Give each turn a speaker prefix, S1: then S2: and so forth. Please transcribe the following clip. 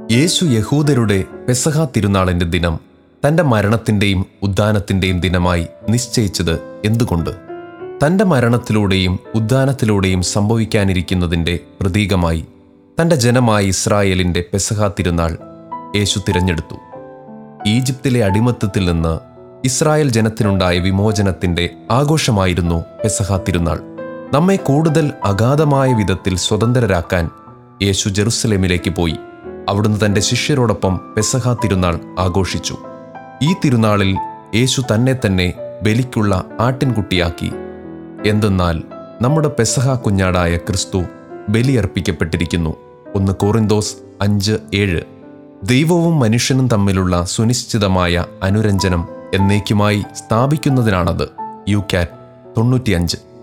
S1: യേശു യഹൂദരുടെ പെസഹ തിരുനാളിന്റെ ദിനം തന്റെ മരണത്തിന്റെയും ഉദ്ധാനത്തിന്റെയും ദിനമായി നിശ്ചയിച്ചത് എന്തുകൊണ്ട് തന്റെ മരണത്തിലൂടെയും ഉദ്ധാനത്തിലൂടെയും സംഭവിക്കാനിരിക്കുന്നതിന്റെ പ്രതീകമായി തന്റെ ജനമായ ഇസ്രായേലിന്റെ പെസഹ തിരുനാൾ യേശു തിരഞ്ഞെടുത്തു ഈജിപ്തിലെ അടിമത്തത്തിൽ നിന്ന് ഇസ്രായേൽ ജനത്തിനുണ്ടായ വിമോചനത്തിന്റെ ആഘോഷമായിരുന്നു പെസഹ തിരുനാൾ നമ്മെ കൂടുതൽ അഗാധമായ വിധത്തിൽ സ്വതന്ത്രരാക്കാൻ യേശു ജെറുസലേമിലേക്ക് പോയി അവിടുന്ന് തന്റെ ശിഷ്യരോടൊപ്പം പെസഹ തിരുനാൾ ആഘോഷിച്ചു ഈ തിരുനാളിൽ യേശു തന്നെ തന്നെ ബലിക്കുള്ള ആട്ടിൻകുട്ടിയാക്കി എന്തെന്നാൽ നമ്മുടെ പെസഹ കുഞ്ഞാടായ ക്രിസ്തു ബലിയർപ്പിക്കപ്പെട്ടിരിക്കുന്നു ഒന്ന് കോറിന്തോസ് അഞ്ച് ഏഴ് ദൈവവും മനുഷ്യനും തമ്മിലുള്ള സുനിശ്ചിതമായ അനുരഞ്ജനം എന്നേക്കുമായി സ്ഥാപിക്കുന്നതിനാണത് യു ക്യാറ്റ് തൊണ്ണൂറ്റിയഞ്ച്